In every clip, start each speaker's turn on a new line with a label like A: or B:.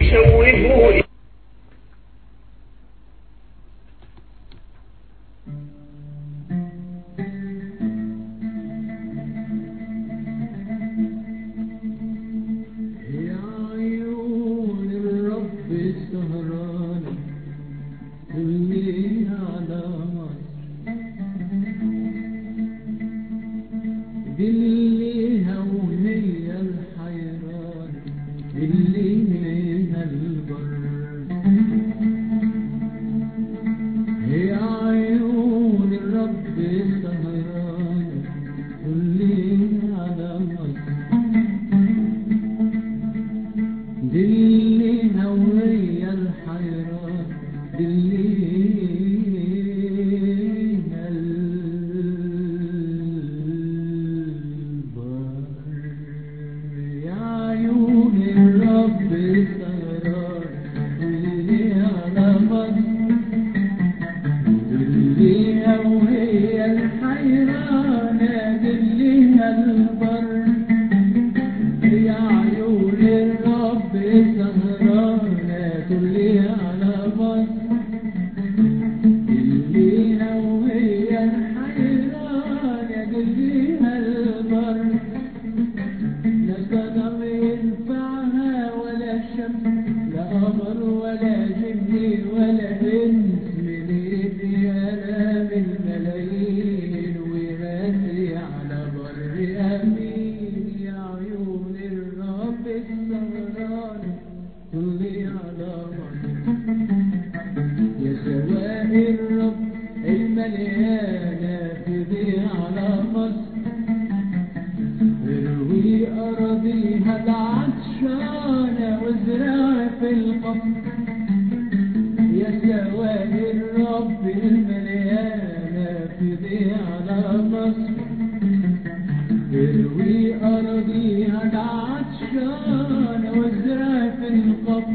A: يشوفوا
B: يا عيون الرب السهرانة اللي على مصر بالليها وهي الحيرانة بالليها البر يا عيون الرب السهرانة اللي على مصر دليها وهي الحيران دليها البر يا عيون الرب السهران اللي على مصر دليها وهي الحيران دليها البر يا عيون الرب سهرانة كلي على مصر الليها وهي الحيرانة كليها البر لا صنم ينفعها ولا شمس لا قمر ولا جني ولا انس من الديانة من الملايين ويغني على بر امين يا عيون الرب السهران اللي على مصر يا سواء الرب المليانة في ذي على مصر اروي أراضيها العطشانة وازرع في القصر يا سواد الرب المليانة في ذي على مصر اروي أراضيها العطشانة وازرع في القصر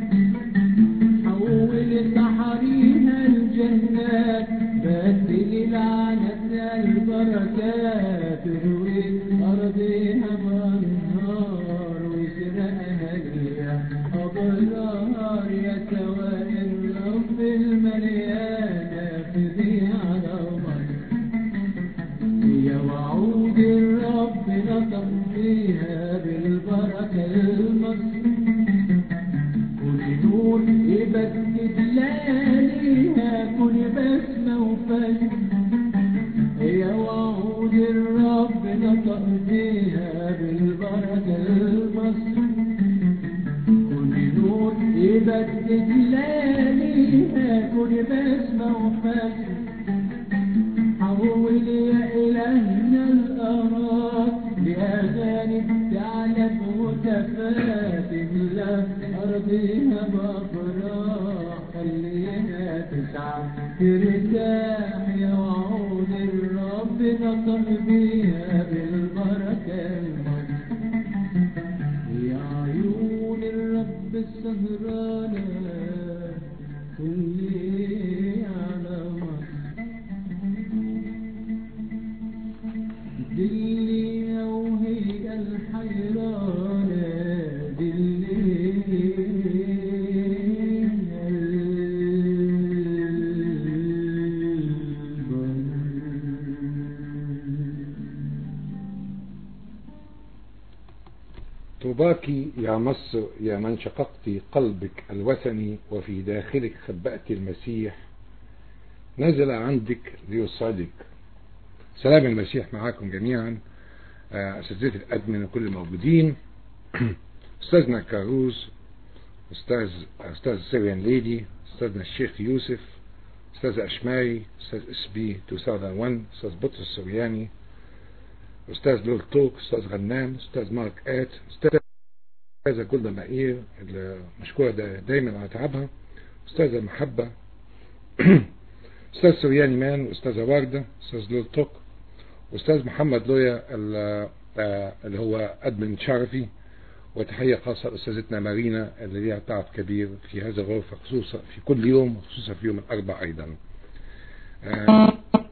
B: حول صحريها الجنات بدل لعنة البركات روي أرضها بنهار وسرقها ليا أبرار يا سواء الرب المليانة في ذي على مصر يا وعود الرب نطق فيها بالبركة المصر كل نور يبدد لياليها كل بسمة وفجر يا وعود الرب نطق فيها بالبركة المصر كل نور يبدد لياليها كل بسمة وفجر حول يا إلهنا الأراض لأغاني تعلم وتفاتن لا أرضيها بأفراح خليها تسعى ترتاح يا وعود الرب نطق بيها بالبركة المصر يا عيون الرب السهرانة كلي على مصر دلي وهي الحيرانة دلي
C: طوباك يا مصر يا من شققت قلبك الوثني وفي داخلك خبأت المسيح نزل عندك ليصعدك سلام المسيح معاكم جميعا آه، أساتذة الأدمن وكل الموجودين أستاذنا كاروز أستاذ أستاذ سيريان ليدي أستاذنا الشيخ يوسف أستاذ أشماري أستاذ اس بي 2001 أستاذ بطرس السورياني أستاذ لول توك أستاذ غنام أستاذ مارك آت أستاذة جولدا مائير اللي مشكورة دا دايما على تعبها أستاذة محبة أستاذ سورياني مان وأستاذة وردة أستاذ لول توك وأستاذ محمد لويا ال- آه، اللي هو أدمن شرفي وتحية خاصة لأستاذتنا مارينا اللي ليها تعب كبير في هذا الغرفة خصوصا في كل يوم وخصوصا في يوم الأربع أيضا آه،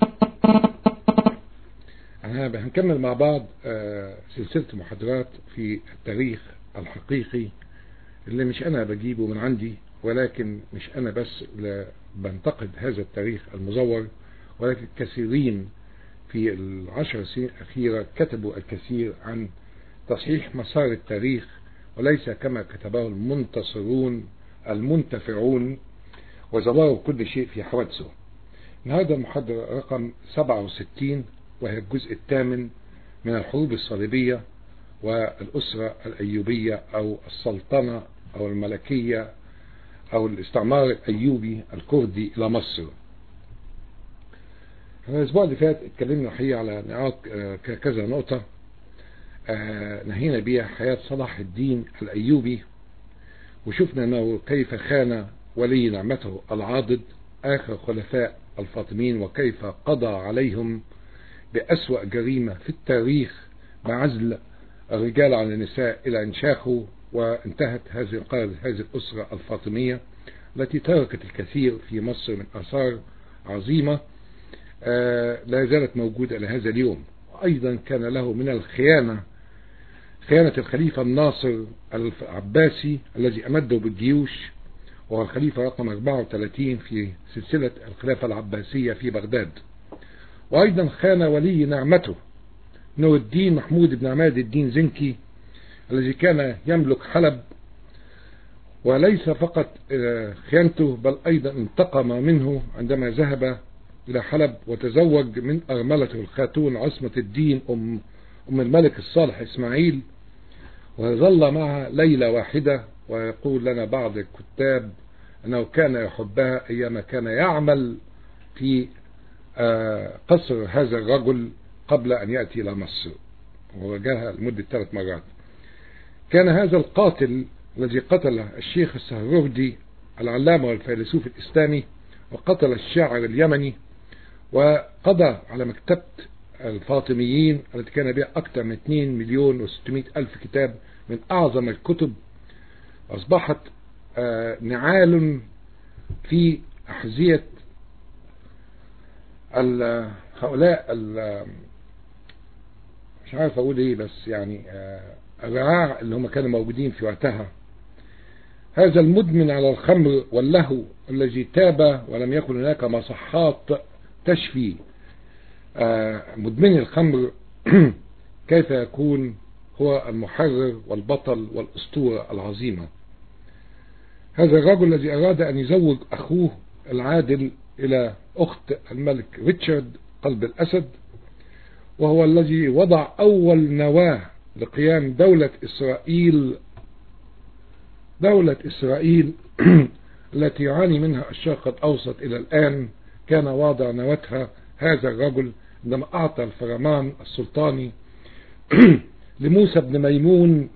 C: أنا هنكمل مع بعض آه، سلسلة محاضرات في التاريخ الحقيقي اللي مش أنا بجيبه من عندي ولكن مش أنا بس اللي بنتقد هذا التاريخ المزور ولكن كثيرين في العشر سنين الأخيرة كتبوا الكثير عن تصحيح مسار التاريخ وليس كما كتبه المنتصرون المنتفعون وزوروا كل شيء في حوادثه النهارده المحاضرة رقم 67 وهي الجزء الثامن من الحروب الصليبية والأسرة الأيوبية أو السلطنة أو الملكية أو الاستعمار الأيوبي الكردي إلى مصر الأسبوع اللي فات اتكلمنا الحقيقة على نقاط كذا نقطة نهينا بيها حياة صلاح الدين الأيوبي وشفنا أنه كيف خان ولي نعمته العاضد آخر خلفاء الفاطميين وكيف قضى عليهم بأسوأ جريمة في التاريخ بعزل الرجال عن النساء إلى أن شاخوا وانتهت هذه هذه الأسرة الفاطمية التي تركت الكثير في مصر من آثار عظيمة لا زالت موجودة إلى هذا اليوم أيضا كان له من الخيانة خيانة الخليفة الناصر العباسي الذي أمده بالجيوش وهو الخليفة رقم 34 في سلسلة الخلافة العباسية في بغداد وأيضا خان ولي نعمته نور الدين محمود بن عماد الدين زنكي الذي كان يملك حلب وليس فقط خيانته بل أيضا انتقم منه عندما ذهب إلى حلب وتزوج من أرملته الخاتون عصمة الدين أم, أم الملك الصالح إسماعيل وظل معها ليلة واحدة ويقول لنا بعض الكتاب أنه كان يحبها أيام كان يعمل في قصر هذا الرجل قبل أن يأتي إلى مصر وواجهها لمدة ثلاث مرات كان هذا القاتل الذي قتل الشيخ السهروردي العلامة والفيلسوف الإسلامي وقتل الشاعر اليمني وقضى على مكتبة الفاطميين التي كان بها أكثر من 2 مليون و600 ألف كتاب من أعظم الكتب أصبحت نعال في أحذية هؤلاء مش عارف أقول إيه بس يعني الرعاع اللي هم كانوا موجودين في وقتها هذا المدمن على الخمر واللهو الذي تاب ولم يكن هناك مصحات تشفي مدمن الخمر كيف يكون هو المحرر والبطل والأسطورة العظيمة هذا الرجل الذي أراد أن يزوج أخوه العادل إلى أخت الملك ريتشارد قلب الأسد وهو الذي وضع أول نواة لقيام دولة إسرائيل دولة إسرائيل التي يعاني منها الشرق الأوسط إلى الآن كان واضع نواتها هذا الرجل عندما أعطى الفرمان السلطاني لموسى بن ميمون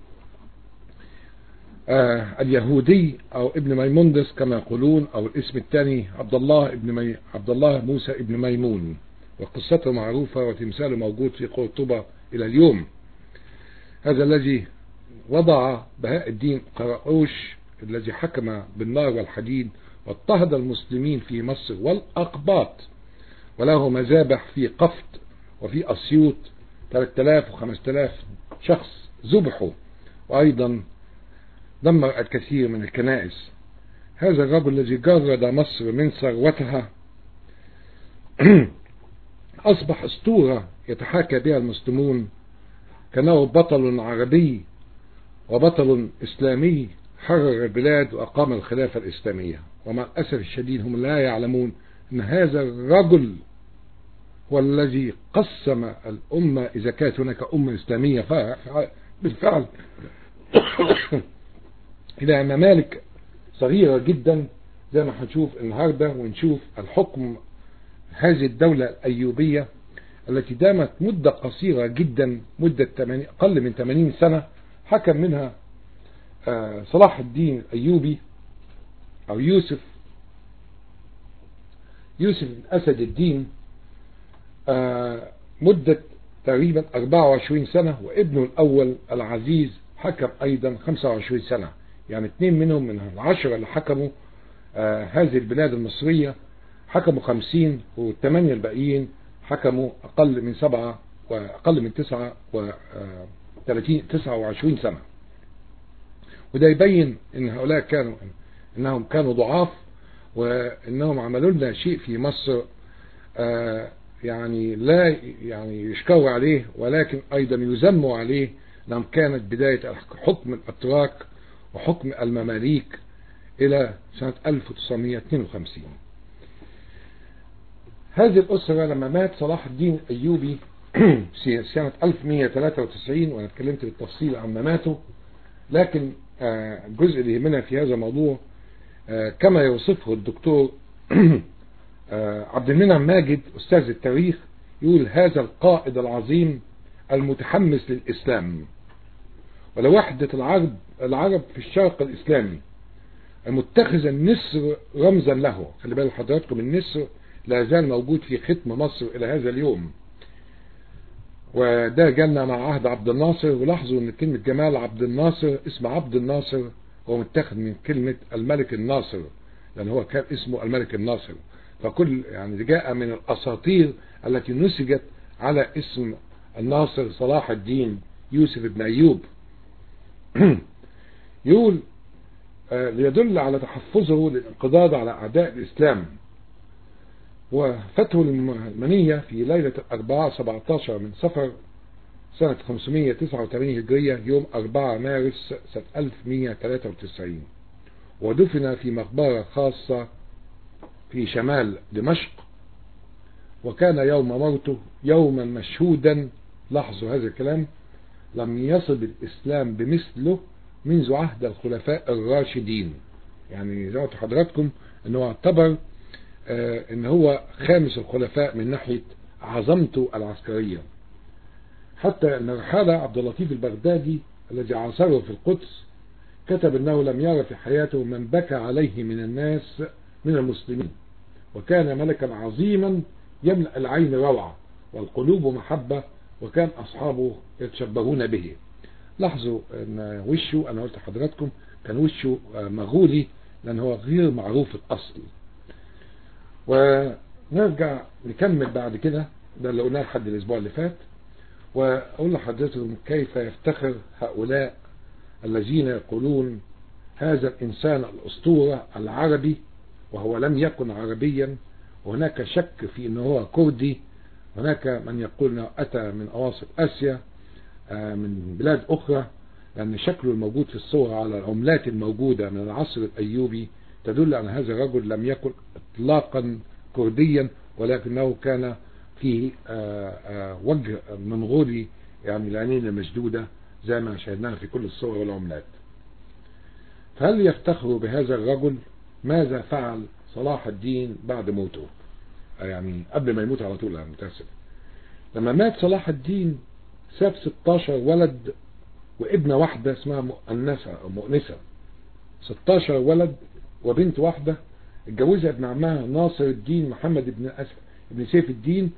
C: آه اليهودي أو ابن ميموندس كما يقولون أو الاسم الثاني عبد الله ابن مي... عبد الله موسى ابن ميمون وقصته معروفة وتمثاله موجود في قرطبة إلى اليوم هذا الذي وضع بهاء الدين قراؤوش الذي حكم بالنار والحديد واضطهد المسلمين في مصر والأقباط وله مذابح في قفط وفي أسيوط 3000 و 5000 شخص ذبحوا وأيضا دمر الكثير من الكنائس هذا الرجل الذي جرد مصر من ثروتها أصبح أسطورة يتحاكى بها المسلمون كانه بطل عربي وبطل إسلامي حرر البلاد وأقام الخلافة الإسلامية ومع الأسف الشديد هم لا يعلمون أن هذا الرجل هو الذي قسم الأمة إذا كانت هناك أمة إسلامية بالفعل إلى ممالك صغيرة جدا زي ما هنشوف النهاردة ونشوف الحكم هذه الدولة الأيوبية التي دامت مدة قصيرة جدا مدة أقل من 80 سنة حكم منها صلاح الدين الأيوبي أو يوسف يوسف أسد الدين مدة تقريبا 24 سنة وابنه الأول العزيز حكم أيضا 25 سنة يعني اثنين منهم من العشرة اللي حكموا هذه البلاد المصرية حكموا 50 والثمانية الباقيين حكموا أقل من سبعة وأقل من تسعة و 30 29 سنة وده يبين ان هؤلاء كانوا انهم كانوا ضعاف وانهم عملوا لنا شيء في مصر آه يعني لا يعني يشكروا عليه ولكن ايضا يذموا عليه لأنهم كانت بداية حكم الاتراك وحكم المماليك الى سنة 1952 هذه الأسرة لما مات صلاح الدين الأيوبي في سنة 1193 وأنا اتكلمت بالتفصيل عن مماته لكن الجزء اللي يهمنا في هذا الموضوع كما يوصفه الدكتور عبد المنعم ماجد أستاذ التاريخ يقول هذا القائد العظيم المتحمس للإسلام ولوحدة العرب العرب في الشرق الإسلامي المتخذ النسر رمزا له خلي بالك حضراتكم النسر لا زال موجود في ختم مصر إلى هذا اليوم وده جالنا مع عهد عبد الناصر ولاحظوا ان كلمة جمال عبد الناصر اسم عبد الناصر هو متاخد من كلمة الملك الناصر لان هو كان اسمه الملك الناصر فكل يعني جاء من الاساطير التي نسجت على اسم الناصر صلاح الدين يوسف بن ايوب يقول ليدل على تحفظه للانقضاض على اعداء الاسلام وفتح المنية في ليلة 4 17 من صفر سنة 589 هجرية يوم 4 مارس سنة 1193 ودفن في مقبرة خاصة في شمال دمشق وكان يوم موته يوما مشهودا لاحظوا هذا الكلام لم يصب الإسلام بمثله منذ عهد الخلفاء الراشدين يعني زي ما حضراتكم انه اعتبر آه ان هو خامس الخلفاء من ناحية عظمته العسكرية حتى ان رحالة عبد اللطيف البغدادي الذي عاصره في القدس كتب انه لم يرى في حياته من بكى عليه من الناس من المسلمين وكان ملكا عظيما يملأ العين روعة والقلوب محبة وكان أصحابه يتشبهون به لاحظوا ان وشه انا قلت لحضراتكم كان وشه مغولي لان هو غير معروف الاصل ونرجع نكمل بعد كده ده اللي قلناه لحد الاسبوع اللي فات واقول لحضرتكم كيف يفتخر هؤلاء الذين يقولون هذا الانسان الاسطورة العربي وهو لم يكن عربيا وهناك شك في انه هو كردي هناك من يقول انه اتى من اواسط اسيا من بلاد أخرى لأن شكله الموجود في الصور على العملات الموجودة من العصر الأيوبي تدل أن هذا الرجل لم يكن إطلاقا كرديا ولكنه كان فيه وجه منغولي يعني العينين المشدودة زي ما شاهدناها في كل الصور والعملات فهل يفتخروا بهذا الرجل ماذا فعل صلاح الدين بعد موته يعني قبل ما يموت على طول أنا متأسف لما مات صلاح الدين ساب 16 ولد وابنة واحدة اسمها مؤنسة أو مؤنسة 16 ولد وبنت واحدة اتجوزها ابن عمها ناصر الدين محمد ابن أسف ابن سيف الدين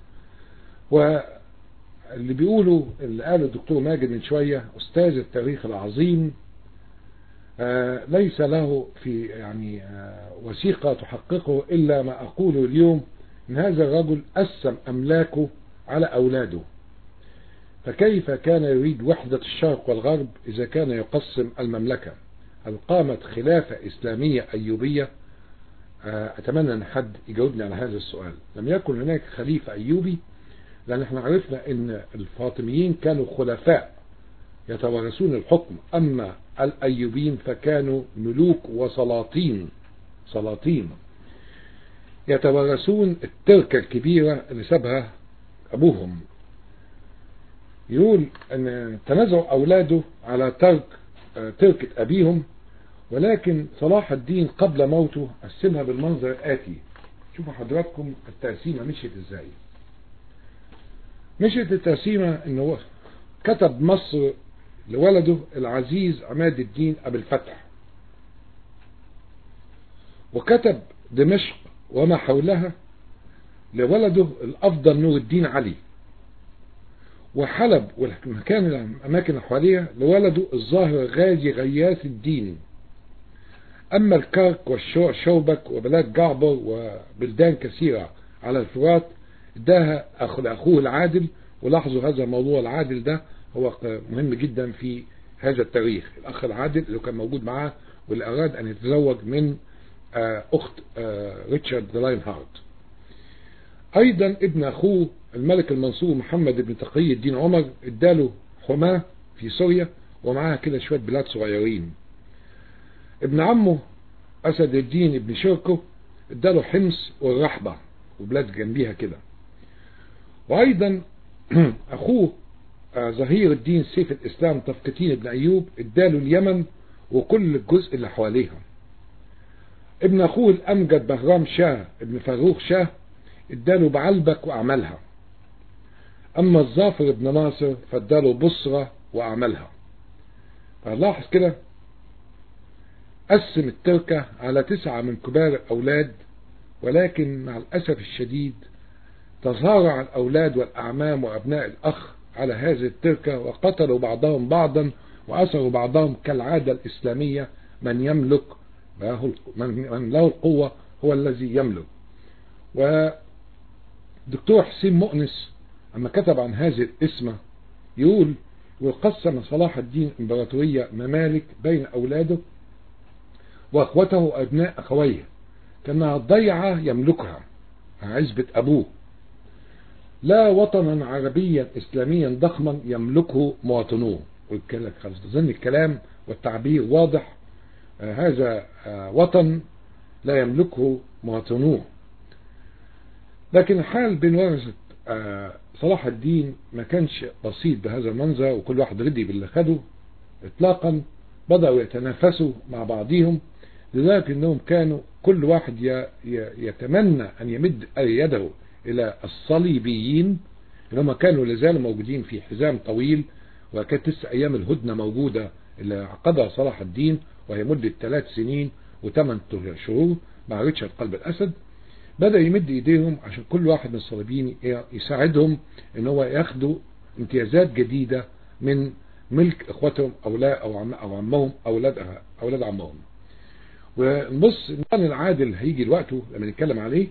C: واللي بيقولوا اللي قاله الدكتور ماجد من شوية أستاذ التاريخ العظيم آه ليس له في يعني آه وثيقة تحققه إلا ما أقوله اليوم إن هذا الرجل قسم أملاكه على أولاده فكيف كان يريد وحدة الشرق والغرب إذا كان يقسم المملكة هل قامت خلافة إسلامية أيوبية أتمنى أن حد يجاوبني على هذا السؤال لم يكن هناك خليفة أيوبي لأن احنا عرفنا أن الفاطميين كانوا خلفاء يتوارثون الحكم أما الأيوبيين فكانوا ملوك وسلاطين سلاطين يتوارثون التركة الكبيرة اللي سابها أبوهم يقول ان تنازعوا اولاده على ترك تركة ابيهم ولكن صلاح الدين قبل موته قسمها بالمنظر الاتي شوفوا حضراتكم التقسيمة مشيت ازاي مشيت التقسيمة انه كتب مصر لولده العزيز عماد الدين ابو الفتح وكتب دمشق وما حولها لولده الافضل نور الدين علي وحلب والمكان الأماكن الحوالية لولده الظاهر غازي غياث الدين أما الكرك والشوبك وبلاد جعبر وبلدان كثيرة على الفرات اداها أخو لأخوه العادل ولاحظوا هذا الموضوع العادل ده هو مهم جدا في هذا التاريخ الأخ العادل اللي كان موجود معاه واللي أراد أن يتزوج من آه، أخت آه، ريتشارد لاين هارت أيضا ابن أخوه الملك المنصور محمد بن تقي الدين عمر اداله حماة في سوريا ومعاها كده شوية بلاد صغيرين ابن عمه أسد الدين ابن شركه اداله حمص والرحبة وبلاد جنبيها كده وأيضا أخوه آه، ظهير الدين سيف الإسلام تفقتين بن أيوب اداله اليمن وكل الجزء اللي حواليها ابن أخوه الأمجد بهرام شاه ابن فاروق شاه اداله بعلبك وأعمالها أما الظافر ابن ناصر فاداله بصرة وأعمالها فلاحظ كده قسم التركة على تسعة من كبار الأولاد ولكن مع الأسف الشديد تظاهر الأولاد والأعمام وأبناء الأخ على هذه التركة وقتلوا بعضهم بعضا وأسروا بعضهم كالعادة الإسلامية من يملك من له القوة هو الذي يملك ودكتور حسين مؤنس أما كتب عن هذه الاسمة يقول وقسم صلاح الدين امبراطورية ممالك بين أولاده وأخوته وأبناء أخويه كانها ضيعة يملكها عزبة أبوه لا وطنا عربيا إسلاميا ضخما يملكه مواطنوه أظن الكلام والتعبير واضح آه هذا آه وطن لا يملكه مواطنوه لكن الحال بين ورثة آه صلاح الدين ما كانش بسيط بهذا المنظر وكل واحد رضي باللي خده اطلاقا بدأوا يتنافسوا مع بعضهم لذلك انهم كانوا كل واحد يتمنى ان يمد يده الى الصليبيين انهم كانوا لازالوا موجودين في حزام طويل وكانت لسه ايام الهدنة موجودة اللي عقدها صلاح الدين وهي مدة ثلاث سنين وثمان شهور مع ريتشارد قلب الاسد بدأ يمد ايديهم عشان كل واحد من الصليبيين يساعدهم ان هو ياخدوا امتيازات جديدة من ملك اخواتهم او لا او عم او عمهم اولاد اولاد عمهم ونبص النظام العادل هيجي الوقت لما نتكلم عليه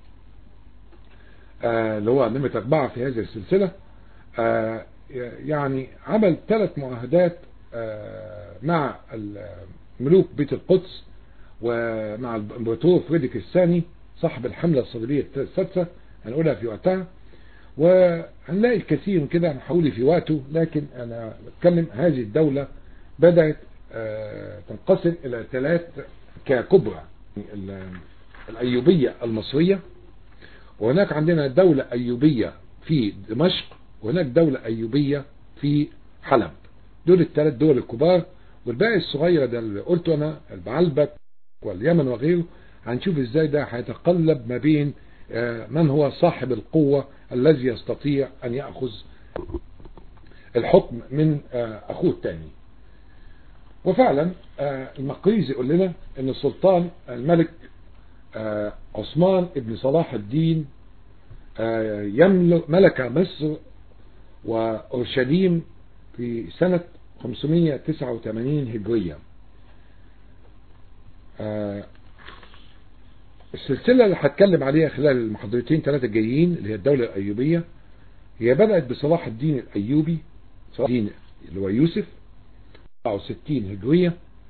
C: آه اللي هو نمرة أربعة في هذه السلسلة آه يعني عمل ثلاث معاهدات آه مع ملوك بيت القدس ومع الامبراطور فريدريك الثاني صاحب الحملة الصليبية السادسة هنقولها في وقتها وهنلاقي الكثير من كده هنحولي في وقته لكن أنا بتكلم هذه الدولة بدأت تنقسم إلى ثلاث ككبرى الأيوبية المصرية وهناك عندنا دولة أيوبية في دمشق وهناك دولة أيوبية في حلب دول الثلاث دول الكبار والباقي الصغير ده اللي قلته أنا البعلبك واليمن وغيره هنشوف ازاي ده هيتقلب ما بين من هو صاحب القوة الذي يستطيع أن يأخذ الحكم من أخوه الثاني وفعلا المقريزي يقول لنا ان السلطان الملك عثمان ابن صلاح الدين يملك ملك مصر وأورشليم في سنة 589 هجرية السلسلة اللي هتكلم عليها خلال المحاضرتين ثلاثة جايين اللي هي الدولة الأيوبية هي بدأت بصلاح الدين الأيوبي صلاح الدين اللي هو يوسف 64 هجرية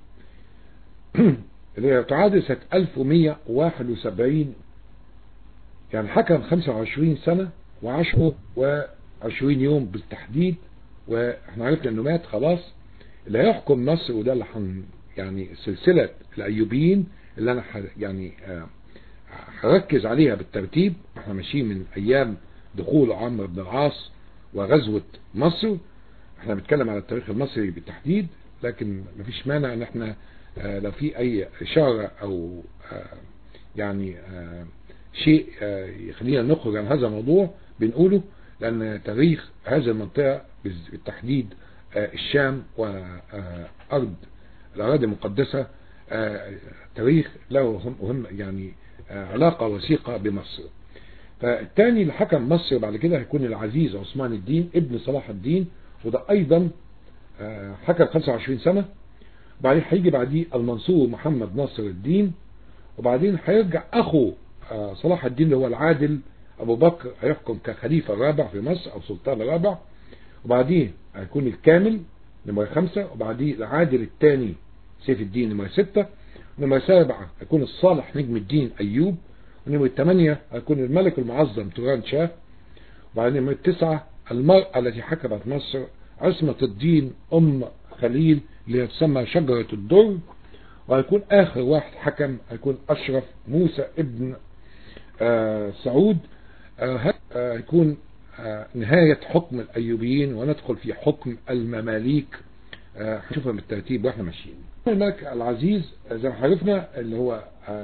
C: اللي هي تعادل سنة 1171 يعني حكم 25 سنة وعشره و20 يوم بالتحديد واحنا عرفنا انه مات خلاص اللي هيحكم مصر وده اللي حن يعني سلسلة الايوبيين اللي انا يعني هركز عليها بالترتيب احنا ماشيين من ايام دخول عمرو بن العاص وغزوة مصر احنا بنتكلم على التاريخ المصري بالتحديد لكن مفيش مانع ان احنا اه لو في اي اشارة او اه يعني اه شيء يخلينا نخرج عن هذا الموضوع بنقوله لان تاريخ هذه المنطقة بالتحديد الشام وارض الاراضي المقدسة تاريخ له هم يعني علاقة وثيقة بمصر فالتاني اللي حكم مصر بعد كده هيكون العزيز عثمان الدين ابن صلاح الدين وده ايضا حكم 25 سنة وبعدين هيجي بعديه المنصور محمد ناصر الدين وبعدين هيرجع اخو صلاح الدين اللي هو العادل ابو بكر هيحكم كخليفة الرابع في مصر او سلطان الرابع وبعديه هيكون الكامل نمرة خمسة وبعديه العادل الثاني سيف الدين نمرة ستة نمرة سبعة هيكون الصالح نجم الدين أيوب ونمرة ثمانية هيكون الملك المعظم توران شاه وبعدين نمرة تسعة المرأة التي حكمت مصر عصمة الدين أم خليل اللي تسمى شجرة الدر وهيكون آخر واحد حكم هيكون أشرف موسى ابن آه سعود آه هيكون آه نهاية حكم الأيوبيين وندخل في حكم المماليك هنشوفها بالترتيب واحنا ماشيين الملك العزيز زي ما عرفنا اللي هو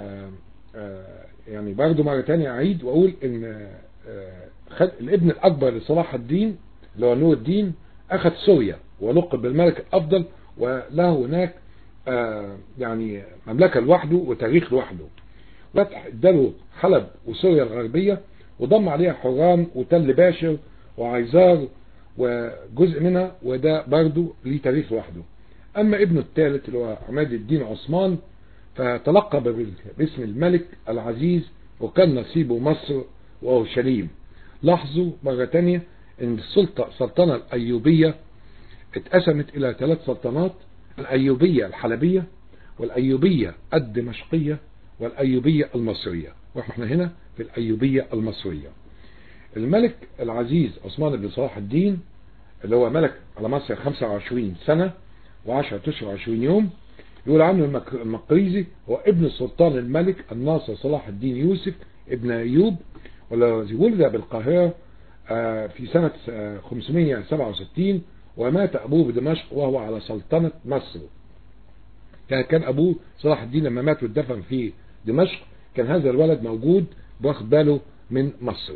C: يعني برضه مرة تانية أعيد وأقول إن الابن الأكبر لصلاح الدين اللي هو نور الدين أخذ سوريا ولقب بالملك الأفضل وله هناك يعني مملكة لوحده وتاريخ لوحده فتح اداله حلب وسوريا الغربية وضم عليها حرام وتل باشر وعيزار وجزء منها وده برضه ليه تاريخ لوحده أما ابنه الثالث اللي هو عماد الدين عثمان فتلقب باسم الملك العزيز وكان نصيبه مصر وأورشليم لاحظوا مرة تانية ان السلطة السلطنة الأيوبية اتقسمت إلى ثلاث سلطنات الأيوبية الحلبية والأيوبية الدمشقية والأيوبية المصرية واحنا هنا في الأيوبية المصرية الملك العزيز عثمان بن صلاح الدين اللي هو ملك على مصر 25 سنة و10 اشهر و20 يوم يقول عنه المقريزي هو ابن السلطان الملك الناصر صلاح الدين يوسف ابن أيوب والذي ولد بالقاهرة في سنة 567 ومات أبوه بدمشق وهو على سلطنة مصر كان أبوه صلاح الدين لما مات واتدفن في دمشق كان هذا الولد موجود واخد باله من مصر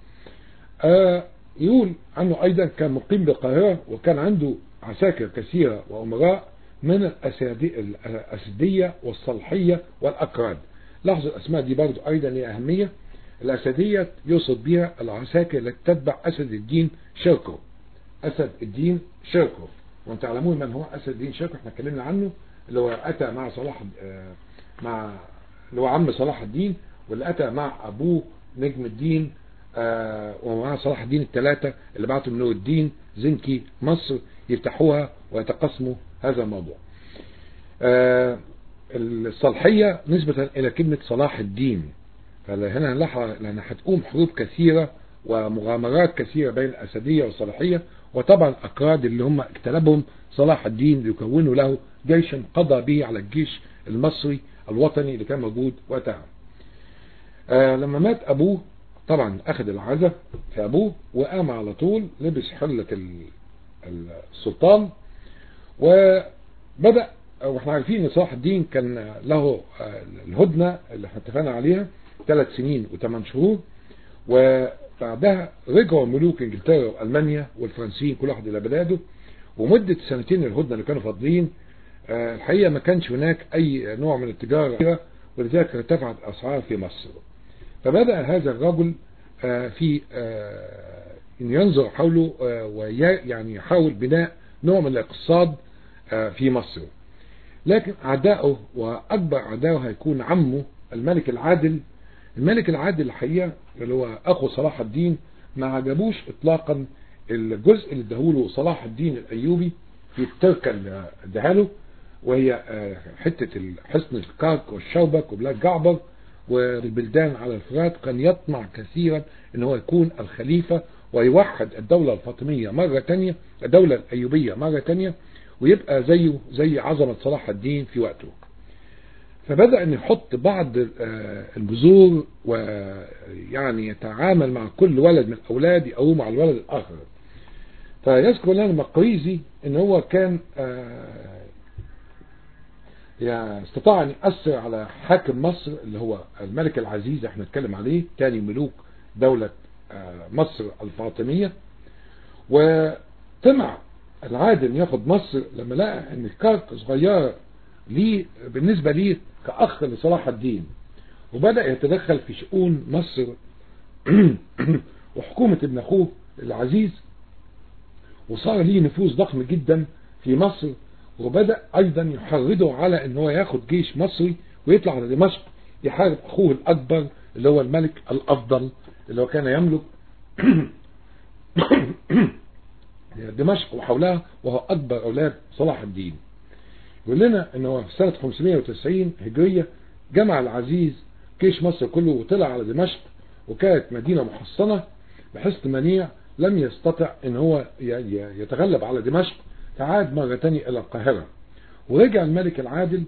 C: يقول عنه أيضا كان مقيم بالقاهرة وكان عنده عساكر كثيرة وأمراء من الأسدية والصلحية والأكراد لاحظوا الأسماء دي برضو أيضا لها أهمية الأسدية يقصد بها العساكر التي تتبع أسد الدين شركو أسد الدين شركو وانت تعلمون من هو أسد الدين شركو احنا اتكلمنا عنه اللي هو أتى مع صلاح مع اللي هو عم صلاح الدين واللي أتى مع أبوه نجم الدين آه ومع صلاح الدين الثلاثة اللي بعتوا من نور الدين زنكي مصر يفتحوها ويتقسموا هذا الموضوع آه الصلحية نسبة إلى كلمة صلاح الدين فهنا هنلاحظ لأن هتقوم حروب كثيرة ومغامرات كثيرة بين الأسدية والصلاحية وطبعا أكراد اللي هم اجتلبهم صلاح الدين ليكونوا له جيشا قضى به على الجيش المصري الوطني اللي كان موجود وقتها آه لما مات أبوه طبعا أخذ العزة في أبوه وقام على طول لبس حلة السلطان وبدأ واحنا عارفين ان صلاح الدين كان له الهدنة اللي احنا اتفقنا عليها ثلاث سنين وثمان شهور وبعدها رجعوا ملوك انجلترا والمانيا والفرنسيين كل واحد الى بلاده ومدة سنتين الهدنة اللي كانوا فاضلين الحقيقة ما كانش هناك اي نوع من التجارة ولذلك ارتفعت الاسعار في مصر فبدأ هذا الرجل في ان ينظر حوله ويعني يحاول بناء نوع من الاقتصاد في مصر لكن عداؤه واكبر عداؤه هيكون عمه الملك العادل الملك العادل الحقيقة اللي هو اخو صلاح الدين ما عجبوش اطلاقا الجزء اللي اداهوله صلاح الدين الايوبي في التركة اللي اداها وهي حتة حصن الكرك والشوبك وبلاد جعبر والبلدان على الفرات كان يطمع كثيرا ان هو يكون الخليفة ويوحد الدولة الفاطمية مرة تانية الدولة الايوبية مرة تانية ويبقى زيه زي عظمة صلاح الدين في وقته فبدأ ان يحط بعض البذور ويعني يتعامل مع كل ولد من الاولاد او مع الولد الاخر فيذكر لنا المقريزي ان هو كان يعني استطاع ان يأثر على حاكم مصر اللي هو الملك العزيز احنا نتكلم عليه تاني ملوك دولة مصر الفاطمية وطمع العادل ياخد مصر لما لقى ان الكرك صغيرة ليه بالنسبة ليه كأخ لصلاح الدين وبدأ يتدخل في شؤون مصر وحكومة ابن اخوه العزيز وصار ليه نفوذ ضخم جدا في مصر وبدأ ايضا يحرضه على ان هو ياخد جيش مصري ويطلع على دمشق يحارب اخوه الاكبر اللي هو الملك الافضل اللي هو كان يملك دمشق وحولها وهو أكبر أولاد صلاح الدين يقول لنا ان هو في سنة 590 هجرية جمع العزيز جيش مصر كله وطلع على دمشق وكانت مدينة محصنة بحصن منيع لم يستطع ان هو يتغلب على دمشق فعاد مرة تانية الى القاهرة ورجع الملك العادل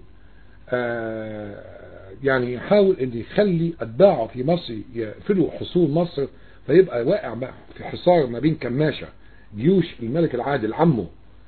C: يعني يحاول ان يخلي اتباعه في مصر يقفلوا حصول مصر فيبقى واقع في حصار ما بين كماشة جيوش الملك العادل عمه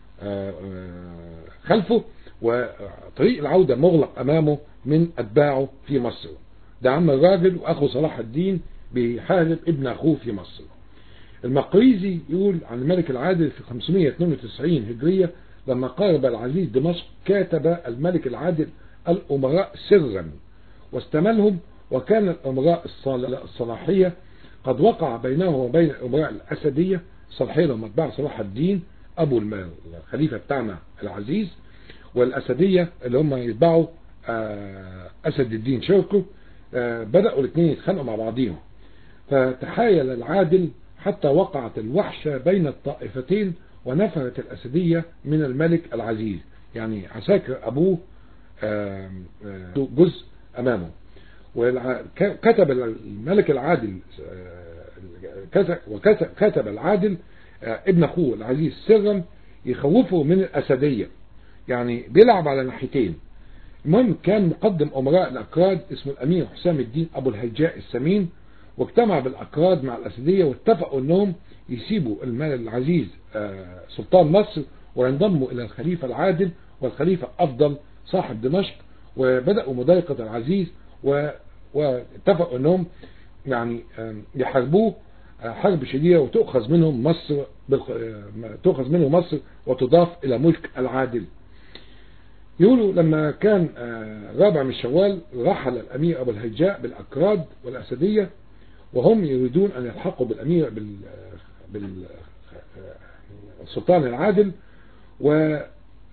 C: خلفه وطريق العودة مغلق أمامه من أتباعه في مصر ده عم الراجل وأخو صلاح الدين بيحارب ابن أخوه في مصر المقريزي يقول عن الملك العادل في 592 هجرية لما قارب العزيز دمشق كاتب الملك العادل الأمراء سرا واستملهم وكان الأمراء الصلاحية قد وقع بينه وبين الأمراء الأسدية صلاحية لما اتباع صلاح الدين أبو الخليفة بتاعنا العزيز والأسدية اللي هم يتبعوا أسد الدين شركه بدأوا الاثنين يتخانقوا مع بعضهم فتحايل العادل حتى وقعت الوحشة بين الطائفتين ونفرت الأسدية من الملك العزيز يعني عساكر أبوه جزء أمامه وكتب الملك العادل وكتب العادل ابن أخوه العزيز سرا يخوفه من الأسدية يعني بيلعب على ناحيتين المهم كان مقدم أمراء الأكراد اسمه الأمير حسام الدين أبو الهيجاء السمين واجتمع بالأكراد مع الأسدية واتفقوا أنهم يسيبوا المال العزيز سلطان مصر وينضموا إلى الخليفة العادل والخليفة أفضل صاحب دمشق وبدأوا مضايقة العزيز واتفقوا أنهم يعني يحاربوه حرب شديدة وتؤخذ منهم مصر تؤخذ منه مصر وتضاف إلى ملك العادل يقولوا لما كان رابع من شوال رحل الأمير أبو الهجاء بالأكراد والأسدية وهم يريدون أن يلحقوا بالأمير بالسلطان العادل وكان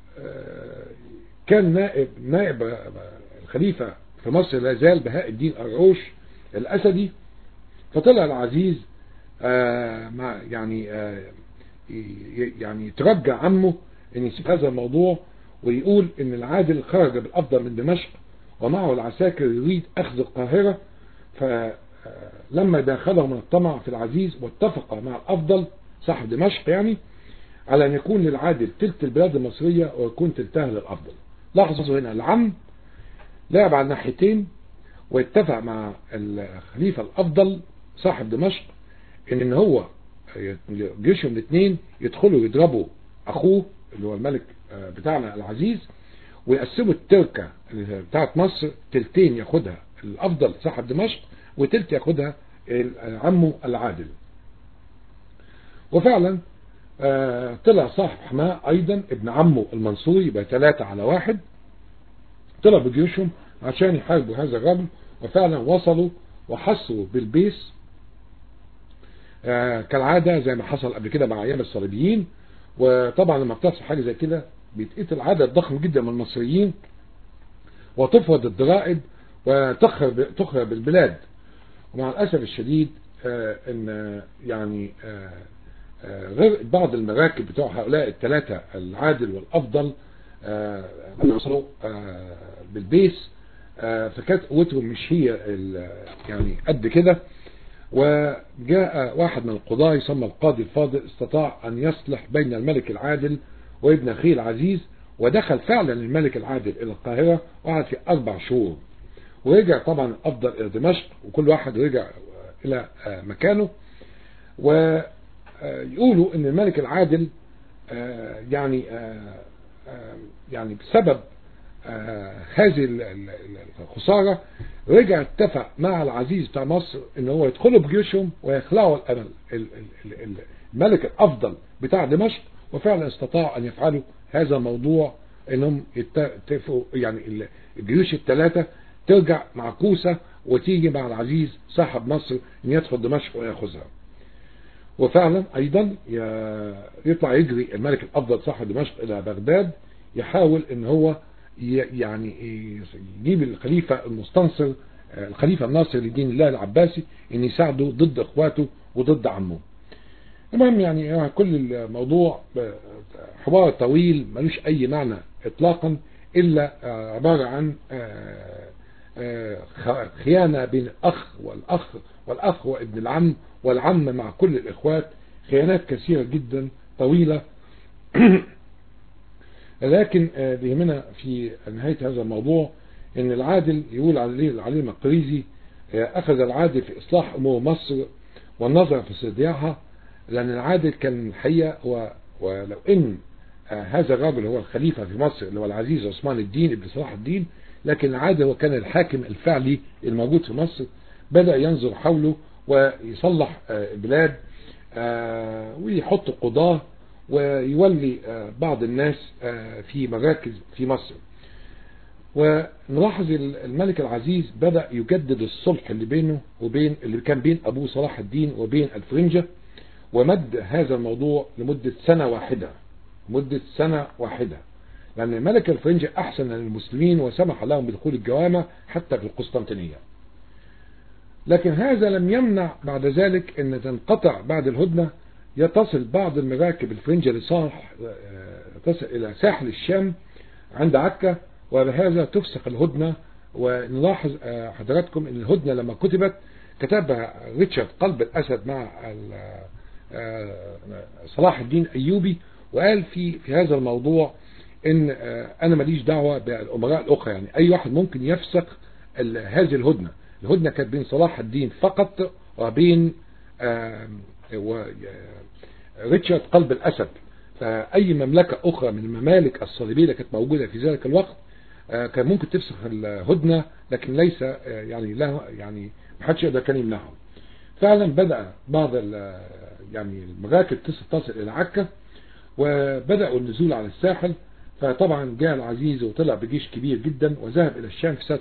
C: نائب نائب الخليفة في مصر لا زال بهاء الدين الروش الأسدي فطلع العزيز مع يعني يعني ترجع عمه ان يسيب هذا الموضوع ويقول ان العادل خرج بالافضل من دمشق ومعه العساكر يريد اخذ القاهرة فلما داخله من الطمع في العزيز واتفق مع الافضل صاحب دمشق يعني على ان يكون للعادل تلت البلاد المصرية ويكون تلتها للافضل لاحظوا هنا العم لعب على الناحيتين واتفق مع الخليفة الافضل صاحب دمشق ان ان هو جيشهم الاثنين يدخلوا يضربوا اخوه اللي هو الملك بتاعنا العزيز ويقسموا التركة بتاعت مصر تلتين ياخدها الافضل صاحب دمشق وتلت ياخدها عمه العادل وفعلا طلع صاحب حماه ايضا ابن عمه المنصور يبقى ثلاثة على واحد طلع بجيوشهم عشان يحاربوا هذا الرجل وفعلا وصلوا وحصروا بالبيس آه كالعادة زي ما حصل قبل كده مع ايام الصليبيين وطبعا لما بتحصل حاجة زي كده بيتقتل عدد ضخم جدا من المصريين وتفرض الضرائب وتخرب تخرب البلاد ومع الاسف الشديد آه ان يعني آه غير بعض المراكب بتوع هؤلاء الثلاثة العادل والافضل وصلوا بالبيس فكانت قوتهم مش هي يعني قد كده وجاء واحد من القضاة يسمى القاضي الفاضل استطاع أن يصلح بين الملك العادل وابن أخيه العزيز ودخل فعلا الملك العادل إلى القاهرة وقعد في أربع شهور ورجع طبعا الأفضل إلى دمشق وكل واحد رجع إلى مكانه ويقولوا أن الملك العادل يعني يعني بسبب هذه الخسارة رجع اتفق مع العزيز بتاع مصر ان هو يدخلوا بجيوشهم ويخلعوا الملك الافضل بتاع دمشق وفعلا استطاعوا ان يفعلوا هذا الموضوع انهم يتفقوا يعني الجيوش الثلاثة ترجع معكوسة وتيجي مع العزيز صاحب مصر ان يدخل دمشق وياخذها وفعلا ايضا يطلع يجري الملك الافضل صاحب دمشق الى بغداد يحاول ان هو يعني يجيب الخليفة المستنصر الخليفة الناصر لدين الله العباسي ان يساعده ضد اخواته وضد عمه المهم يعني كل الموضوع حوار طويل ملوش أي معنى إطلاقا إلا عبارة عن خيانة بين الأخ والأخ والأخ وابن العم والعم مع كل الإخوات خيانات كثيرة جدا طويلة لكن بيهمنا في نهاية هذا الموضوع ان العادل يقول عليه العلي المقريزي اخذ العادل في اصلاح امور مصر والنظر في صديعها لان العادل كان الحقيقة هو ولو ان هذا الرجل هو الخليفة في مصر اللي هو العزيز عثمان الدين ابن صلاح الدين لكن العادل هو كان الحاكم الفعلي الموجود في مصر بدأ ينظر حوله ويصلح البلاد ويحط قضاه ويولي بعض الناس في مراكز في مصر ونلاحظ الملك العزيز بدأ يجدد الصلح اللي بينه وبين اللي كان بين أبوه صلاح الدين وبين الفرنجة ومد هذا الموضوع لمدة سنة واحدة مدة سنة واحدة لأن ملك الفرنجة أحسن للمسلمين وسمح لهم بدخول الجوامع حتى في القسطنطينية لكن هذا لم يمنع بعد ذلك أن تنقطع بعد الهدنة يتصل بعض المراكب الفرنجة لصالح تصل إلى ساحل الشام عند عكا وبهذا تفسخ الهدنة ونلاحظ حضراتكم ان الهدنة لما كتبت كتبها ريتشارد قلب الأسد مع صلاح الدين أيوبي وقال في في هذا الموضوع ان انا ماليش دعوة بالامراء الاخرى يعني اي واحد ممكن يفسق هذه الهدنة الهدنة كانت بين صلاح الدين فقط وبين ريتشارد قلب الأسد فأي مملكة أخرى من الممالك الصليبية اللي كانت موجودة في ذلك الوقت كان ممكن تفسخ الهدنة لكن ليس يعني له يعني ما حدش يقدر كان يمنعهم فعلا بدأ بعض يعني المراكب تصل إلى عكا وبدأوا النزول على الساحل فطبعا جاء العزيز وطلع بجيش كبير جدا وذهب إلى الشام في سنة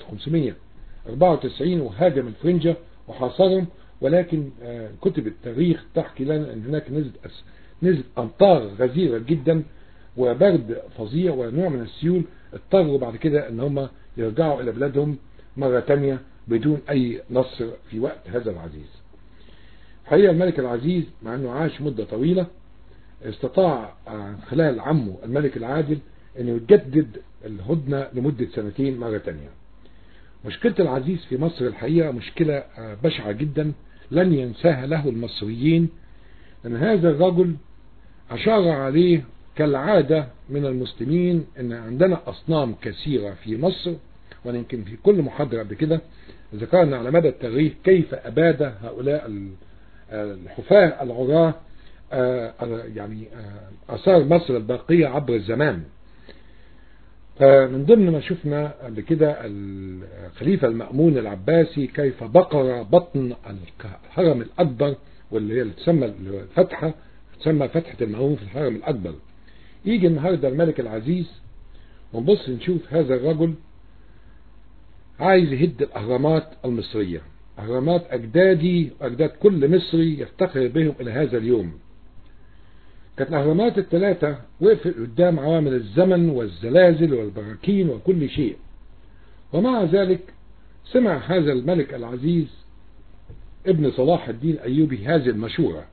C: 594 وهاجم الفرنجة وحاصرهم ولكن كتب التاريخ تحكي لنا ان هناك نزلت نزلت امطار غزيرة جدا وبرد فظيع ونوع من السيول اضطروا بعد كده ان هم يرجعوا الى بلادهم مرة تانية بدون اي نصر في وقت هذا العزيز حقيقة الملك العزيز مع انه عاش مدة طويلة استطاع خلال عمه الملك العادل انه يجدد الهدنة لمدة سنتين مرة تانية مشكلة العزيز في مصر الحقيقة مشكلة بشعة جدا لن ينساها له المصريين أن هذا الرجل أشار عليه كالعادة من المسلمين أن عندنا أصنام كثيرة في مصر وأنا يمكن في كل محاضرة قبل كده ذكرنا على مدى التاريخ كيف أباد هؤلاء الحفاة العراة يعني أثار مصر الباقية عبر الزمان فمن ضمن ما شفنا قبل كده الخليفة المأمون العباسي كيف بقر بطن الحرم الأكبر واللي هي اللي تسمى الفتحة تسمى فتحة المأمون في الحرم الأكبر يجي النهاردة الملك العزيز ونبص نشوف هذا الرجل عايز يهد الأهرامات المصرية أهرامات أجدادي وأجداد كل مصري يفتخر بهم إلى هذا اليوم كانت الأهرامات الثلاثة وقفت قدام عوامل الزمن والزلازل والبراكين وكل شيء ومع ذلك سمع هذا الملك العزيز ابن صلاح الدين أيوبي هذه المشورة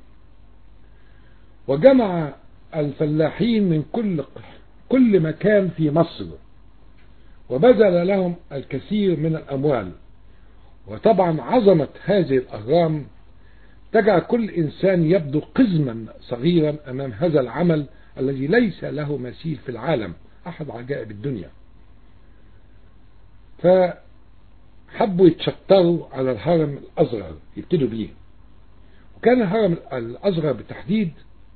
C: وجمع الفلاحين من كل كل مكان في مصر وبذل لهم الكثير من الأموال وطبعا عظمة هذه الأهرام تجعل كل إنسان يبدو قزما صغيرا أمام هذا العمل الذي ليس له مثيل في العالم أحد عجائب الدنيا فحبوا يتشطروا على الهرم الأصغر يبتدوا بيه وكان الهرم الأصغر بالتحديد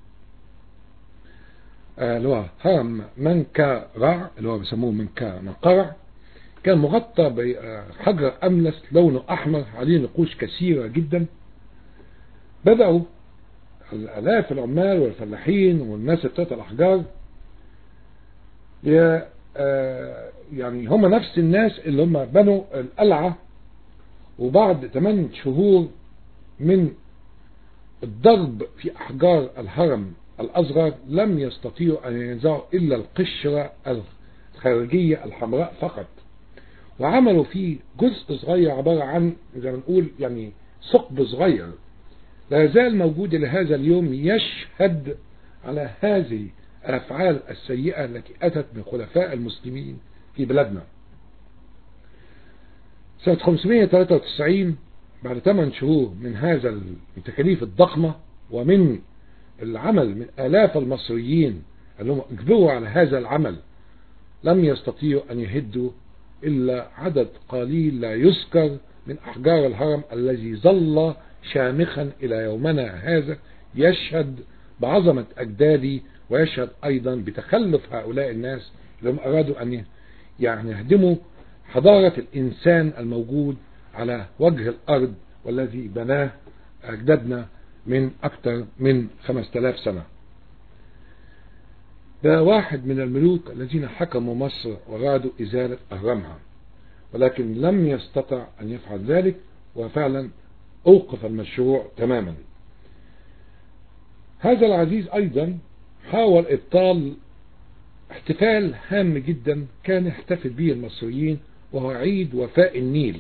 C: اللي هو هرم منكا رع اللي هو بيسموه منكا منقرع كان مغطى بحجر أملس لونه أحمر عليه نقوش كثيرة جدا بدأوا الآلاف العمال والفلاحين والناس بتاعت الأحجار يعني هم نفس الناس اللي هم بنوا القلعة وبعد 8 شهور من الضرب في أحجار الهرم الأصغر لم يستطيعوا أن ينزعوا إلا القشرة الخارجية الحمراء فقط وعملوا فيه جزء صغير عبارة عن زي ما نقول يعني ثقب صغير لا يزال موجود إلى هذا اليوم يشهد على هذه الأفعال السيئة التي أتت من خلفاء المسلمين في بلادنا سنة 593 بعد 8 شهور من هذا التكاليف الضخمة ومن العمل من آلاف المصريين اللي اجبروا على هذا العمل لم يستطيعوا أن يهدوا إلا عدد قليل لا يذكر من أحجار الهرم الذي ظل شامخا إلى يومنا هذا يشهد بعظمة أجدادي ويشهد أيضا بتخلف هؤلاء الناس لهم أرادوا أن يعني يهدموا حضارة الإنسان الموجود على وجه الأرض والذي بناه أجدادنا من أكثر من 5000 سنة ده واحد من الملوك الذين حكموا مصر وأرادوا إزالة أهرامها ولكن لم يستطع أن يفعل ذلك وفعلا أوقف المشروع تماما هذا العزيز أيضا حاول إبطال احتفال هام جدا كان يحتفل به المصريين وهو عيد وفاء النيل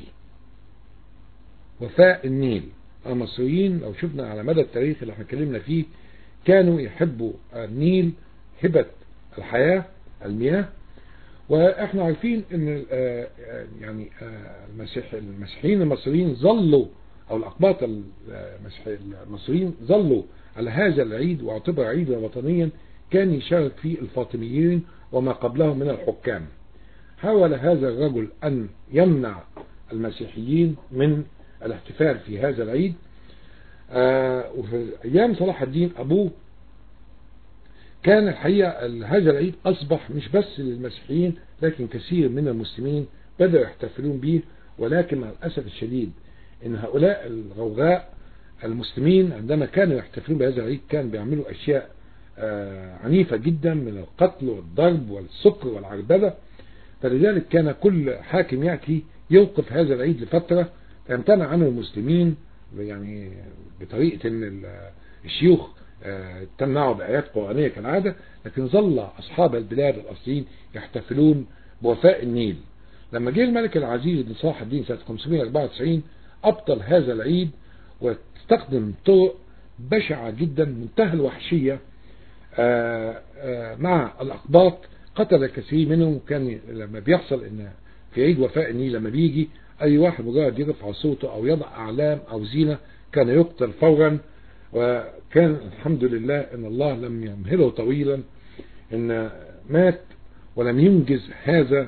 C: وفاء النيل المصريين لو شفنا على مدى التاريخ اللي احنا اتكلمنا فيه كانوا يحبوا النيل هبة الحياة المياه واحنا عارفين ان يعني المسيح المسيحيين المصريين ظلوا او الاقباط المصريين ظلوا على هذا العيد واعتبر عيدا وطنيا كان يشارك فيه الفاطميين وما قبلهم من الحكام حاول هذا الرجل أن يمنع المسيحيين من الاحتفال في هذا العيد آه وفي أيام صلاح الدين أبوه كان الحقيقة هذا العيد أصبح مش بس للمسيحيين لكن كثير من المسلمين بدأوا يحتفلون به ولكن مع الأسف الشديد ان هؤلاء الغوغاء المسلمين عندما كانوا يحتفلون بهذا العيد كانوا بيعملوا أشياء آه عنيفة جدا من القتل والضرب والسكر والعربدة فلذلك كان كل حاكم يأتي يوقف هذا العيد لفترة فيمتنع عنه المسلمين يعني بطريقة ان الشيوخ تمنعوا بآيات قرآنية كالعادة لكن ظل أصحاب البلاد الأصليين يحتفلون بوفاء النيل لما جه الملك العزيز بن صلاح الدين سنة 594 أبطل هذا العيد واستخدم طرق بشعة جدا منتهى الوحشية مع الأقباط قتل كثير منهم كان لما بيحصل ان في عيد وفاء النيل لما بيجي اي واحد مجرد يرفع صوته او يضع اعلام او زينة كان يقتل فورا وكان الحمد لله ان الله لم يمهله طويلا ان مات ولم ينجز هذا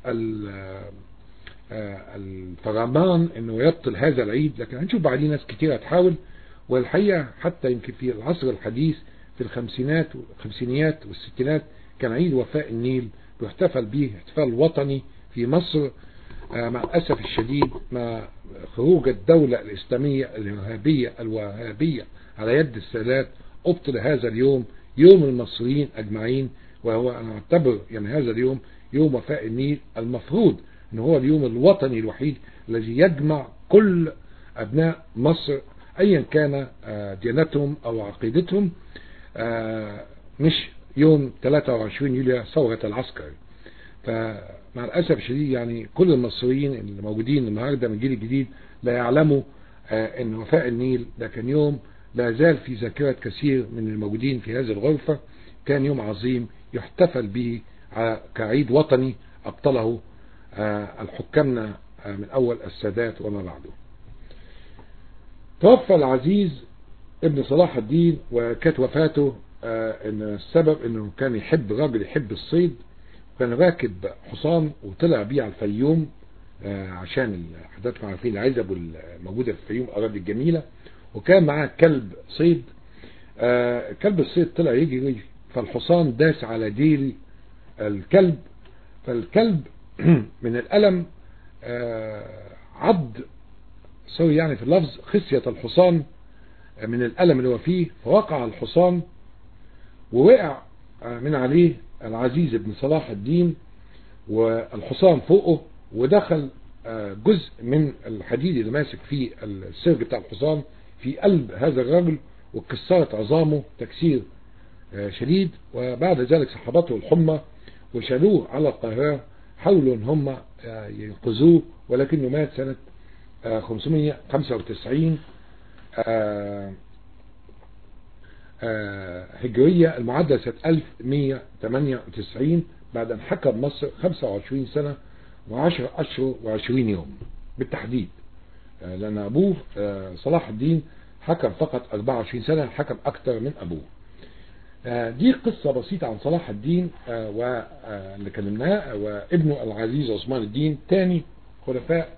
C: الفرمان انه يبطل هذا العيد لكن هنشوف بعدين ناس كتير هتحاول والحقيقة حتى يمكن في العصر الحديث في الخمسينات والخمسينيات والستينات كان عيد وفاء النيل بيحتفل به احتفال وطني في مصر مع الأسف الشديد مع خروج الدولة الإسلامية الإرهابية الوهابية على يد السادات أبطل هذا اليوم يوم المصريين أجمعين وهو أنا أعتبر يعني هذا اليوم يوم وفاء النيل المفروض أن هو اليوم الوطني الوحيد الذي يجمع كل أبناء مصر أيا كان ديانتهم أو عقيدتهم مش يوم 23 يوليو ثورة العسكر فمع الأسف الشديد يعني كل المصريين اللي موجودين النهاردة من الجيل الجديد لا يعلموا ان وفاء النيل ده كان يوم لا زال في ذاكرة كثير من الموجودين في هذه الغرفة كان يوم عظيم يحتفل به كعيد وطني أبطله الحكامنا من أول السادات وما بعده توفى العزيز ابن صلاح الدين وكانت وفاته ان السبب انه كان يحب راجل يحب الصيد وكان راكب حصان وطلع بيه على الفيوم عشان حضرتك عارفين العزب الموجودة في الفيوم الأراضي الجميلة وكان معاه كلب صيد كلب الصيد طلع يجري فالحصان داس على ديل الكلب فالكلب من الألم عض سوري يعني في اللفظ خسية الحصان من الألم اللي هو فيه فوقع الحصان ووقع من عليه العزيز بن صلاح الدين والحصان فوقه ودخل جزء من الحديد اللي ماسك فيه السرج بتاع الحصان في قلب هذا الرجل وكسرت عظامه تكسير شديد وبعد ذلك سحبته الحمى وشالوه على القاهرة حاولوا ان هم ينقذوه ولكنه مات سنة 595 آه، هجرية المعدة سنة 1198 بعد أن حكم مصر 25 سنة و10 أشهر و20 يوم بالتحديد آه، لأن أبوه آه، صلاح الدين حكم فقط 24 سنة حكم أكثر من أبوه آه، دي قصة بسيطة عن صلاح الدين آه، واللي كلمناه وابنه العزيز عثمان الدين ثاني خلفاء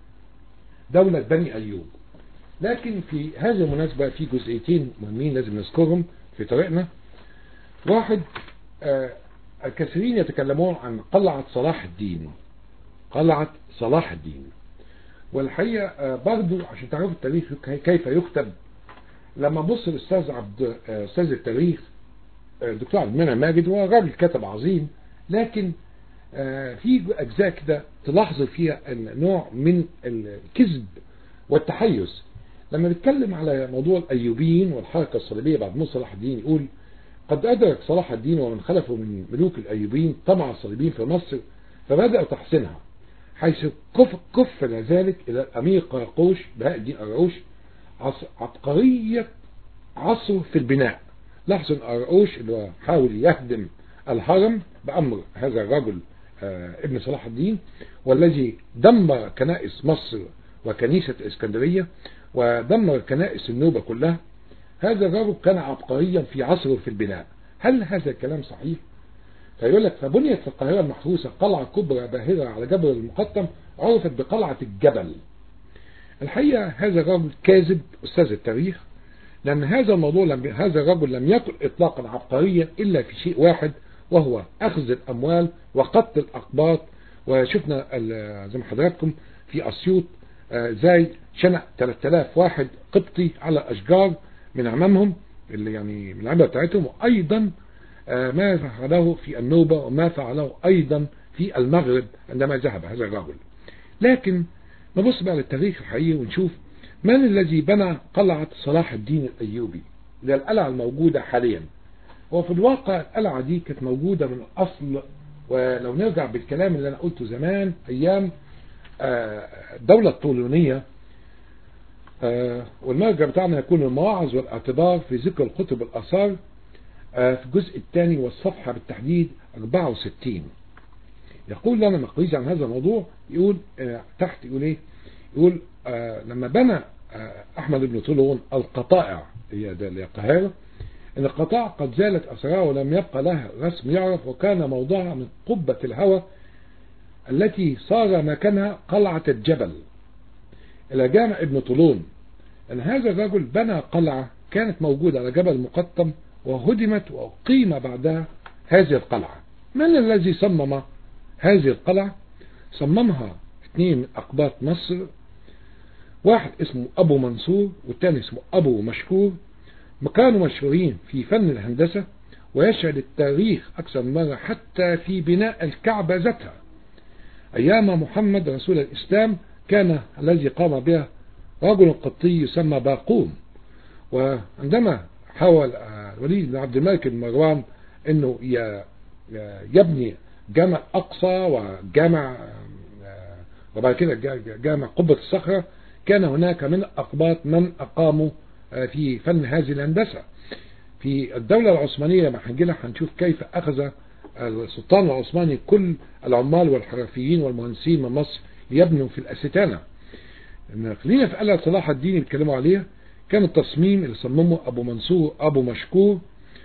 C: دولة بني أيوب لكن في هذه المناسبة في جزئيتين مهمين لازم نذكرهم في طريقنا واحد آه، الكثيرين يتكلمون عن قلعة صلاح الدين قلعة صلاح الدين والحقيقة آه، برضو عشان تعرفوا التاريخ كيف يكتب لما بص الأستاذ عبد آه، أستاذ التاريخ آه، الدكتور عبد المنعم ماجد هو راجل كاتب عظيم لكن آه، في أجزاء كده تلاحظوا فيها أن نوع من الكذب والتحيز لما بيتكلم على موضوع الأيوبيين والحركة الصليبية بعد موت صلاح الدين يقول قد أدرك صلاح الدين ومن خلفه من ملوك الأيوبيين طمع الصليبيين في مصر فبدأوا تحسينها حيث كف كفل ذلك إلى الأمير قراقوش بهاء الدين قراقوش عص- عبقرية عصره في البناء لاحظوا ان قراقوش اللي هو حاول يهدم الهرم بأمر هذا الرجل آه، ابن صلاح الدين والذي دمر كنائس مصر وكنيسة اسكندرية ودمر كنائس النوبة كلها هذا الرجل كان عبقريا في عصره في البناء هل هذا الكلام صحيح؟ فيقول لك فبنيت في القاهرة المحروسة قلعة كبرى باهرة على جبل المقطم عرفت بقلعة الجبل الحقيقة هذا الرجل كاذب أستاذ التاريخ لأن هذا الموضوع لم هذا الرجل لم يكن إطلاقا عبقريا إلا في شيء واحد وهو أخذ الأموال وقتل الأقباط وشفنا ال- زي ما حضراتكم في أسيوط آه، زي شنق 3000 واحد قبطي على أشجار من أمامهم اللي يعني من العبادة بتاعتهم وأيضا آه، ما فعله في النوبة وما فعله أيضا في المغرب عندما ذهب هذا الرجل لكن نبص بقى للتاريخ الحقيقي ونشوف من الذي بنى قلعة صلاح الدين الأيوبي اللي هي القلعة الموجودة حاليا وفي الواقع القلعة دي كانت موجودة من أصل ولو نرجع بالكلام اللي أنا قلته زمان أيام آه، الدولة الطولونية آه، والمرجع بتاعنا يكون المواعظ والاعتبار في ذكر الكتب الآثار آه، في الجزء الثاني والصفحة بالتحديد 64 يقول لنا مقريزي عن هذا الموضوع يقول آه، تحت يقول ايه يقول آه، لما بنى آه، احمد بن طولون القطائع هي ده اللي هي القاهره ان القطائع قد زالت اثرها ولم يبقى لها رسم يعرف وكان موضعها من قبه الهوى التي صار مكانها قلعه الجبل الى جامع ابن طولون ان هذا الرجل بنى قلعه كانت موجوده على جبل مقطم وهدمت واقيم بعدها هذه القلعه من الذي صمم هذه القلعه صممها اثنين من أقباط مصر واحد اسمه أبو منصور والثاني اسمه أبو مشكور كانوا مشهورين في فن الهندسة ويشهد التاريخ أكثر من مرة حتى في بناء الكعبة ذاتها أيام محمد رسول الإسلام كان الذي قام بها رجل قبطي يسمى باقوم وعندما حاول آه، الوليد بن عبد الملك بن مروان انه ي- يبني جامع اقصى وجامع آه، وبعد كده جا- جامع قبة الصخرة كان هناك من أقباط من أقاموا آه، في فن هذه الهندسة في الدولة العثمانية لما هنجي لها هنشوف كيف أخذ السلطان العثماني كل العمال والحرفيين والمهندسين من مصر ليبنوا في الأستانة إن خلينا في قلعة صلاح الدين اللي بيتكلموا عليها كان التصميم اللي صممه أبو منصور أبو مشكور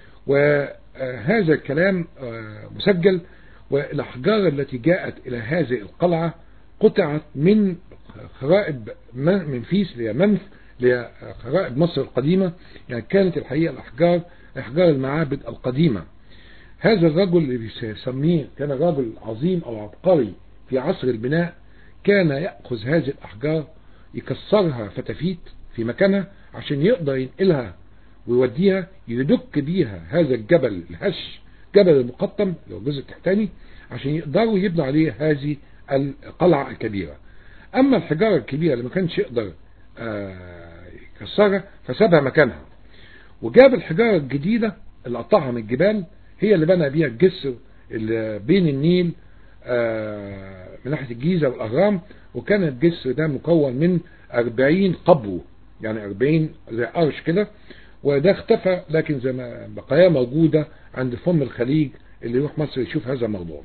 C: وهذا الكلام آه، مسجل والأحجار التي جاءت إلى هذه القلعة قطعت من خرائب من- منفيس اللي هي منف اللي هي خرائب مصر القديمة يعني كانت الحقيقة الأحجار أحجار المعابد القديمة هذا الرجل اللي بيسميه كان رجل عظيم أو عبقري في عصر البناء كان يأخذ هذه الأحجار يكسرها فتافيت في مكانها عشان يقدر ينقلها ويوديها يدك بيها هذا الجبل الهش جبل المقطم اللي هو الجزء التحتاني عشان يقدروا يبنوا عليه هذه القلعة الكبيرة أما الحجارة الكبيرة اللي ما كانش يقدر آه، يكسرها فسابها مكانها وجاب الحجارة الجديدة اللي قطعها من الجبال هي اللي بنى بيها الجسر اللي بين النيل آه، من ناحية الجيزة والأهرام وكان الجسر ده مكون من 40 قبو يعني 40 زي قرش كده وده اختفى لكن زي ما بقايا موجودة عند فم الخليج اللي يروح مصر يشوف هذا الموضوع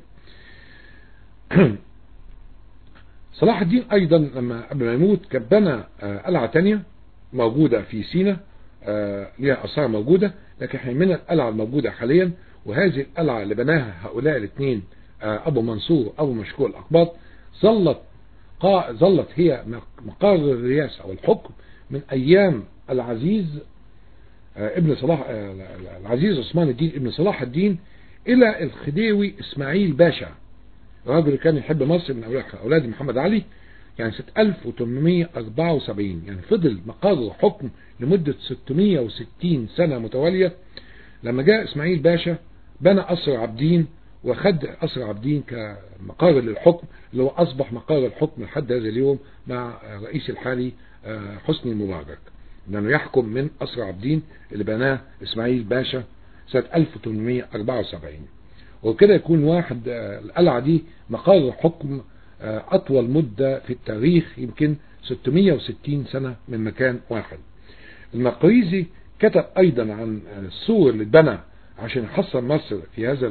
C: صلاح الدين ايضا لما قبل ما يموت كان بنى قلعة تانية موجودة في سينا ليها اثار موجودة لكن احنا من القلعة الموجودة حاليا وهذه القلعة اللي بناها هؤلاء الاثنين ابو منصور ابو مشكور الاقباط ظلت ظلت هي مقر الرئاسة او الحكم من ايام العزيز ابن صلاح العزيز عثمان الدين ابن صلاح الدين الى الخديوي اسماعيل باشا راجل كان يحب مصر من اولاد محمد علي يعني سنة 1874 يعني فضل مقر حكم لمدة 660 سنة متوالية لما جاء اسماعيل باشا بنى قصر عابدين وخد قصر عابدين كمقر للحكم اللي هو اصبح مقر الحكم لحد هذا اليوم مع الرئيس الحالي حسني مبارك لانه يحكم من قصر عابدين اللي بناه اسماعيل باشا سنة 1874 وكده يكون واحد القلعة دي مقر حكم أطول مدة في التاريخ يمكن 660 سنة من مكان واحد المقريزي كتب أيضا عن السور اللي اتبنى عشان يحصن مصر في هذا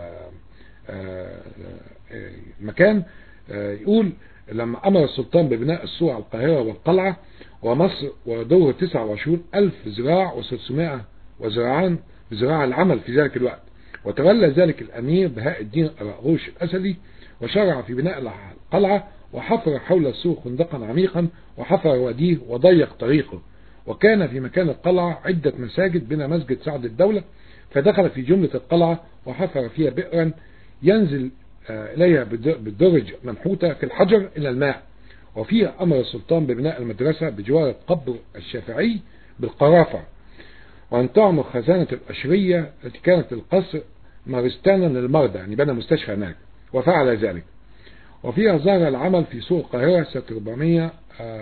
C: المكان يقول لما أمر السلطان ببناء السور على القاهرة والقلعة ومصر ودور 29 ألف زراع و600 وزراعان بزراع العمل في ذلك الوقت وتولى ذلك الأمير بهاء الدين الرأغوش الأسدي وشرع في بناء القلعة وحفر حول السور خندقا عميقا وحفر واديه وضيق طريقه وكان في مكان القلعة عدة مساجد بنا مسجد سعد الدولة فدخل في جملة القلعة وحفر فيها بئرا ينزل إليها بالدرج منحوتة في الحجر إلى الماء وفيها أمر السلطان ببناء المدرسة بجوار قبر الشافعي بالقرافة وأن تعمر خزانة الأشرية التي كانت القصر مارستانا للمرضى يعني بنى مستشفى هناك وفعل ذلك وفيها ظهر العمل في سوق القاهرة سنة 400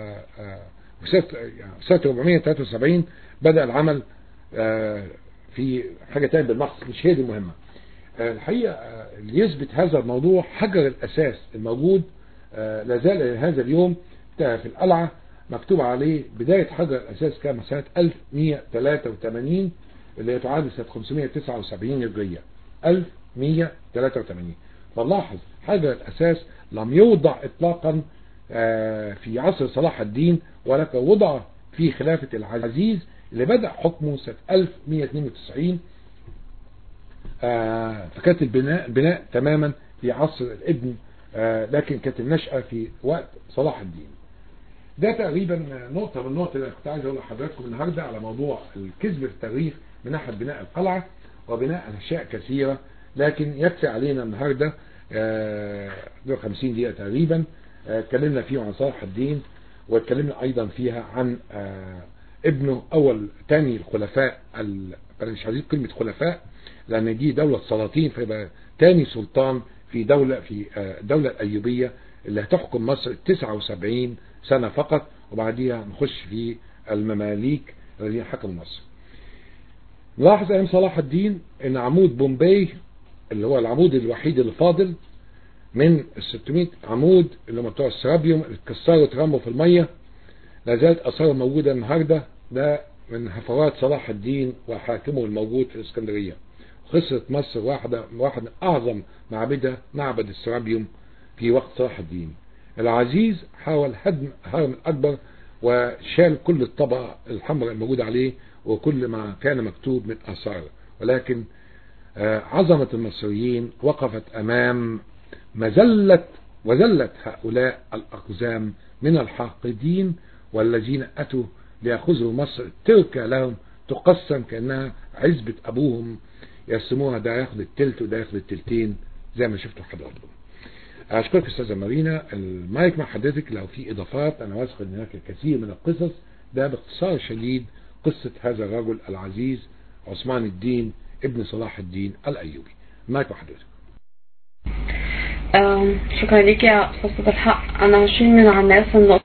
C: سنة 473 بدأ العمل في حاجة تانية بالمقص مش هي دي المهمة الحقيقة اللي يثبت هذا الموضوع حجر الأساس الموجود لازال إلى هذا اليوم في القلعة مكتوب عليه بداية حجر الأساس كان سنة 1183 اللي تعادل سنة 579 هجرية 1183 فنلاحظ حجر الأساس لم يوضع إطلاقا في عصر صلاح الدين ولكن وضع في خلافة العزيز اللي بدأ حكمه سنة 1192 فكانت البناء البناء تماما في عصر الابن لكن كانت النشأة في وقت صلاح الدين ده تقريبا نقطة من النقط اللي كنت عايز اقول لحضراتكم النهاردة على موضوع الكذب في التاريخ من ناحية بناء القلعة وبناء أشياء كثيرة لكن يكفي علينا النهاردة 50 دقيقة تقريبا اتكلمنا فيه عن صلاح الدين واتكلمنا ايضا فيها عن ابنه اول تاني الخلفاء انا مش عايزين كلمة خلفاء لان دي دولة سلاطين فيبقى تاني سلطان في دولة في الدولة الايوبية اللي هتحكم مصر 79 سنة فقط وبعديها نخش في المماليك الذين حكموا مصر نلاحظ ايام صلاح الدين ان عمود بومباي اللي هو العمود الوحيد اللي فاضل من ال 600 عمود اللي هم بتوع السرابيوم اللي اتكسروا واترموا في الميه لا زالت اثاره موجوده النهارده ده من هفوات صلاح الدين وحاكمه الموجود في الاسكندريه خسرت مصر واحده واحد من اعظم معابدها معبد السرابيوم في وقت صلاح الدين العزيز حاول هدم الهرم الاكبر وشال كل الطبقه الحمراء الموجوده عليه وكل ما كان مكتوب من اثار ولكن عظمه المصريين وقفت امام مزلة وزلت هؤلاء الأقزام من الحاقدين والذين أتوا ليأخذوا مصر تركة لهم تقسم كأنها عزبة أبوهم يقسموها ده ياخد التلت وده ياخد التلتين زي ما شفتوا حضراتكم أشكرك أستاذة مارينا المايك مع حضرتك لو في إضافات أنا واثق أن هناك الكثير من القصص ده باختصار شديد قصة هذا الرجل العزيز عثمان الدين ابن صلاح الدين الأيوبي المايك مع حضرتك
A: شكرا لك يا أستاذ الحق أنا هشيل من على الناس النقطة